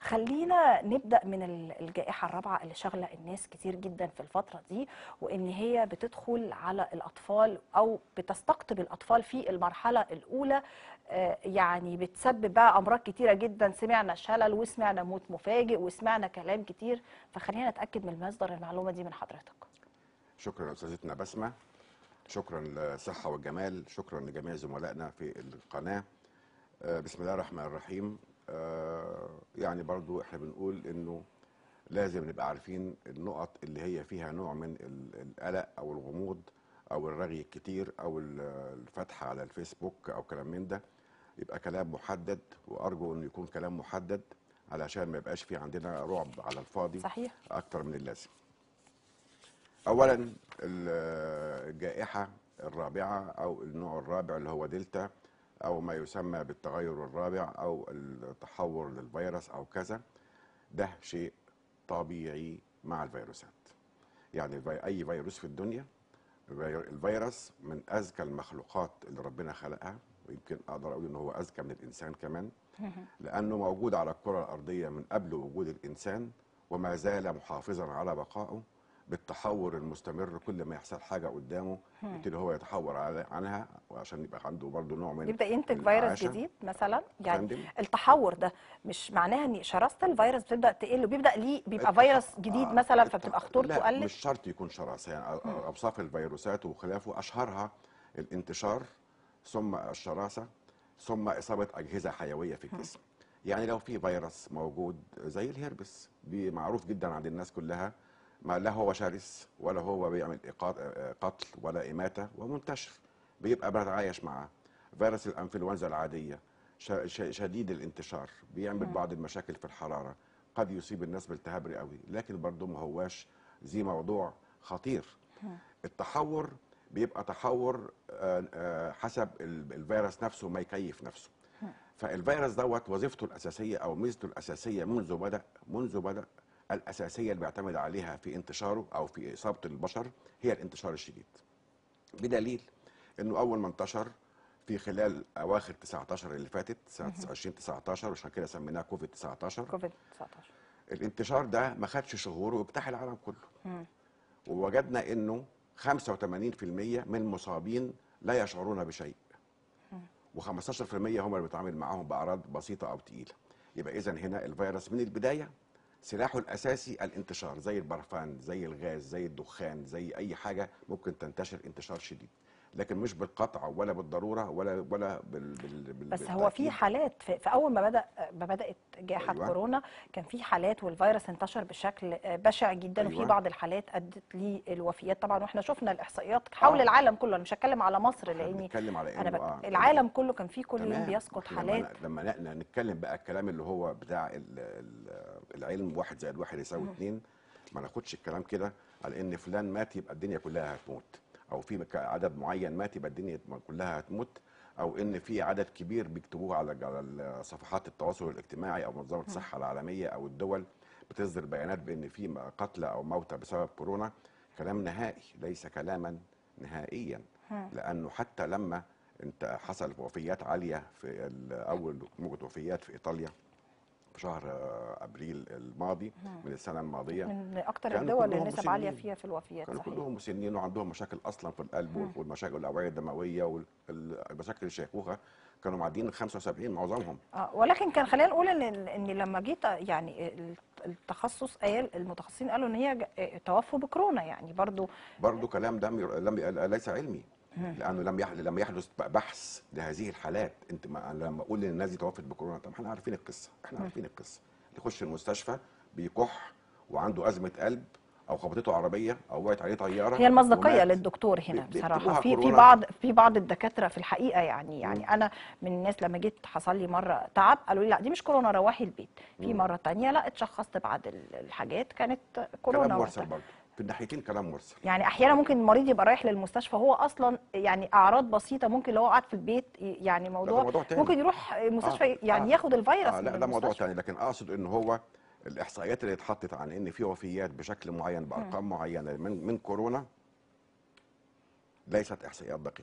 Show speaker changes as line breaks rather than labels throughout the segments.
خلينا نبدا من ال- الجائحه الرابعه اللي شاغله الناس كتير جدا في الفتره دي وان هي بتدخل على الاطفال او بتستقطب الاطفال في المرحله الاولى آه، يعني بتسبب بقى امراض كتيره جدا سمعنا شلل وسمعنا موت مفاجئ وسمعنا كلام كتير فخلينا نتاكد من مصدر المعلومه دي من حضرتك
شكرا استاذتنا بسمه شكرا للصحه والجمال شكرا لجميع زملائنا في القناه آه، بسم الله الرحمن الرحيم آه، يعني برضو احنا بنقول انه لازم نبقى عارفين النقط اللي هي فيها نوع من ال- القلق او الغموض او الرغي الكتير او ال- الفتح على الفيسبوك او كلام من ده يبقى كلام محدد وارجو انه يكون كلام محدد علشان ما يبقاش في عندنا رعب على الفاضي
صحيح
اكتر من اللازم اولا ال- الجائحه الرابعه او النوع الرابع اللي هو دلتا او ما يسمى بالتغير الرابع او التحور للفيروس او كذا ده شيء طبيعي مع الفيروسات يعني الفي- اي فيروس في الدنيا الفي- الفيروس من اذكى المخلوقات اللي ربنا خلقها ويمكن اقدر اقول ان هو اذكى من الانسان كمان لانه موجود على الكره الارضيه من قبل وجود الانسان وما زال محافظا على بقائه بالتحور المستمر كل ما يحصل حاجه قدامه يبتدي هو يتحور على- عنها وعشان يبقى عنده برضه نوع من
يبدا ينتج فيروس
الإعاشة.
جديد مثلا يعني
فندم.
التحور ده مش معناها ان شراسه الفيروس بتبدا تقل وبيبدا ليه بيبقى
التح-
فيروس جديد
آه،
مثلا
التح-
فبتبقى خطورته
لا
قلت
مش شرط يكون شراسه يعني أ- اوصاف الفيروسات وخلافه اشهرها الانتشار ثم الشراسه ثم اصابه اجهزه حيويه في الجسم يعني لو في فيروس موجود زي الهربس بي- معروف جدا عند الناس كلها ما لا هو شرس ولا هو بيعمل إيقاط- آه، قتل ولا اماته ومنتشر بيبقى بنتعايش معاه فيروس الانفلونزا العاديه ش- ش- شديد الانتشار بيعمل بعض المشاكل في الحراره قد يصيب الناس بالتهاب رئوي لكن برضه ما هواش ذي موضوع خطير التحور بيبقى تحور آه، آه، حسب ال- الفيروس نفسه ما يكيف نفسه فالفيروس دوت وظيفته الاساسيه او ميزته الاساسيه منذ بدا منذ بدا الاساسيه اللي بيعتمد عليها في انتشاره او في اصابه البشر هي الانتشار الشديد بدليل انه اول ما انتشر في خلال اواخر 19 اللي فاتت سنه 2019 وعشان كده سميناه كوفيد 19
كوفيد 19
الانتشار ده ما خدش شهور واجتاح العالم كله ووجدنا انه 85% من المصابين لا يشعرون بشيء و15% هم اللي بيتعامل معاهم باعراض بسيطه او تقيله يبقى اذا هنا الفيروس من البدايه سلاحه الاساسي الانتشار زي البرفان زي الغاز زي الدخان زي اي حاجه ممكن تنتشر انتشار شديد لكن مش بالقطع ولا بالضروره ولا ولا بال, بال, بال
بس هو في
بالتأكيد.
حالات في, في اول ما بدا ما بدات جائحه
أيوة.
كورونا كان في حالات والفيروس انتشر بشكل بشع جدا وفي
أيوة.
بعض الحالات ادت للوفيات طبعا واحنا شفنا الاحصائيات حول
آه.
العالم كله انا مش هتكلم على مصر
إحنا
لاني
بنتكلم على
انا
إنه
بك...
آه،
العالم كله كان فيه كل يوم
تمام.
بيسقط
إحنا
حالات
لما لما ن- نتكلم بقى الكلام اللي هو بتاع ال- ال- العلم واحد زائد واحد يساوي اتنين ما ناخدش الكلام كده على ان فلان مات يبقى الدنيا كلها هتموت او في مك- عدد معين مات يبقى الدنيا كلها هتموت او ان في عدد كبير بيكتبوه على على صفحات التواصل الاجتماعي او منظمه الصحه العالميه او الدول بتصدر بيانات بان في قتلى او موتى بسبب كورونا كلام نهائي ليس كلاما نهائيا لانه حتى لما انت حصل وفيات عاليه في ال- اول موجه وفيات في ايطاليا في شهر آه، ابريل الماضي من السنه الماضيه
من اكتر
كانوا
الدول اللي
كلهم
النسب عاليه
مسنين.
فيها في الوفيات
كانوا
صحيح
كلهم مسنين وعندهم مشاكل اصلا في القلب والمشاكل الاوعيه الدمويه والمشاكل الشيخوخه كانوا معديين ال 75 معظمهم
آه ولكن كان خلينا نقول ان ان لما جيت يعني التخصص قال المتخصصين قالوا ان هي ج- توفوا بكورونا يعني برضو
برضه كلام ده مي- لم ليس علمي لانه لم يح- لم يحدث بحث لهذه الحالات انت ما لما اقول ان الناس دي توفت بكورونا طب احنا عارفين القصه احنا عارفين القصه يخش المستشفى بيكح وعنده ازمه قلب او خبطته عربيه او وقعت عليه طياره
هي المصداقيه
ومات.
للدكتور هنا
بي-
بصراحه
بيكتبوها
في في
كورونا.
بعض في بعض الدكاتره في الحقيقه يعني يعني انا من الناس لما جيت حصل لي مره تعب قالوا لي لا دي مش كورونا روحي البيت في مره تانية لا اتشخصت بعد ال- الحاجات كانت كورونا
كلام مرسل
وقتها.
برضه في الناحيتين كلام مرسل
يعني احيانا ممكن المريض يبقى رايح للمستشفى هو اصلا يعني اعراض بسيطه ممكن لو هو قاعد في البيت ي- يعني موضوع,
موضوع تاني.
ممكن يروح المستشفى
آه،
يعني
آه.
ياخد الفيروس
آه
من
لا ده موضوع
المستشفى.
تاني لكن اقصد ان هو الاحصائيات اللي اتحطت عن ان في وفيات بشكل معين بارقام معينه من من كورونا ليست احصائيات دقيقه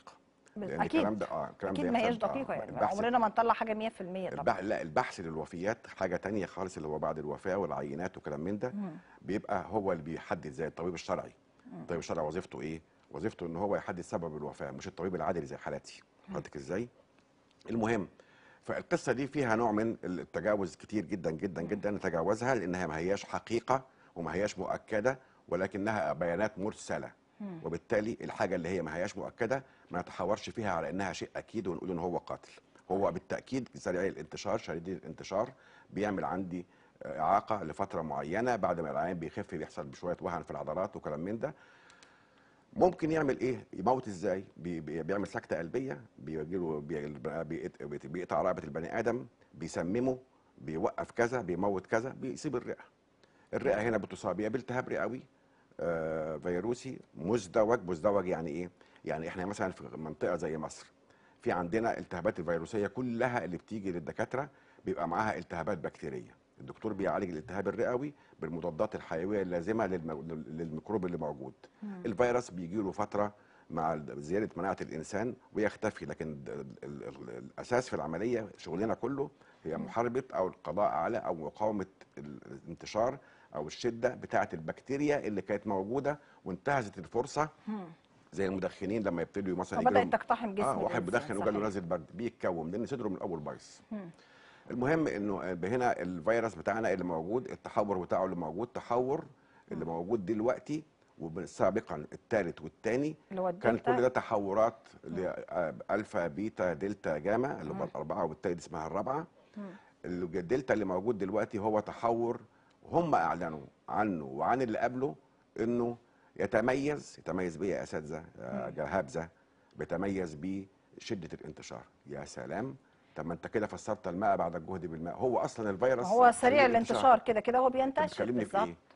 لان
اكيد
الكلام ده اه الكلام
اكيد
ده
ما هياش
يحصل- آه،
دقيقه يعني
البحث
عمرنا ما نطلع حاجه 100% طبعا
البح... لا البحث للوفيات حاجه تانية خالص اللي هو بعد الوفاه والعينات وكلام من ده بيبقى هو اللي بيحدد زي الطبيب الشرعي الطبيب الشرعي وظيفته ايه وظيفته ان هو يحدد سبب الوفاه مش الطبيب العادي اللي زي حالاتي حضرتك ازاي المهم فالقصه دي فيها نوع من التجاوز كتير جدا جدا جدا نتجاوزها لانها ما هياش حقيقه وما هياش مؤكده ولكنها بيانات مرسله وبالتالي الحاجه اللي هي ما هياش مؤكده ما نتحورش فيها على انها شيء اكيد ونقول ان هو قاتل هو بالتاكيد سريع الانتشار شديد الانتشار بيعمل عندي آه، اعاقه لفتره معينه بعد ما العيان بيخف بيحصل بشويه وهن في العضلات وكلام من ده ممكن يعمل ايه يموت ازاي بي بي بيعمل سكته قلبيه بيجيله بي بيقط- بيقط- بيقطع رقبه البني ادم بيسممه بيوقف كذا بيموت كذا بيسيب الرئه الرئه هنا بتصاب يا بالتهاب رئوي آه فيروسي مزدوج مزدوج يعني ايه يعني احنا مثلا في منطقه زي مصر في عندنا التهابات الفيروسيه كلها اللي بتيجي للدكاتره بيبقى معاها التهابات بكتيريه الدكتور بيعالج الالتهاب الرئوي بالمضادات الحيويه اللازمه للم- للميكروب اللي موجود الفيروس بيجي له فتره مع زياده مناعه الانسان ويختفي لكن ال- ال- ال- الاساس في العمليه شغلنا كله هي محاربه او القضاء على او مقاومه ال- الانتشار او الشده بتاعه البكتيريا اللي كانت موجوده وانتهزت الفرصه زي المدخنين لما يبتدوا مثلا
وبدات
يجيلهم-
تقتحم جسم
اه واحد
الإنسان،
مدخن وجاله
صحيح.
نازل برد بيتكوم لان صدره من الاول بايظ المهم انه هنا الفيروس بتاعنا اللي موجود التحور بتاعه اللي موجود تحور اللي موجود دلوقتي وسابقا الثالث والثاني
اللي هو
كان
الدلتا.
كل ده تحورات لالفا بيتا دلتا جاما اللي هم الاربعه وبالتالي دي اسمها الرابعه اللي الدلتا اللي موجود دلوقتي هو تحور هم اعلنوا عنه وعن اللي قبله انه يتميز يتميز بيه يا اساتذه يا جهابذه بيتميز بشده الانتشار يا سلام طب ما انت كده فسرت الماء بعد الجهد بالماء هو اصلا الفيروس
هو سريع
شديد
الانتشار كده كده هو
انت
بينتشر
بتكلمني في
بالظبط
ايه؟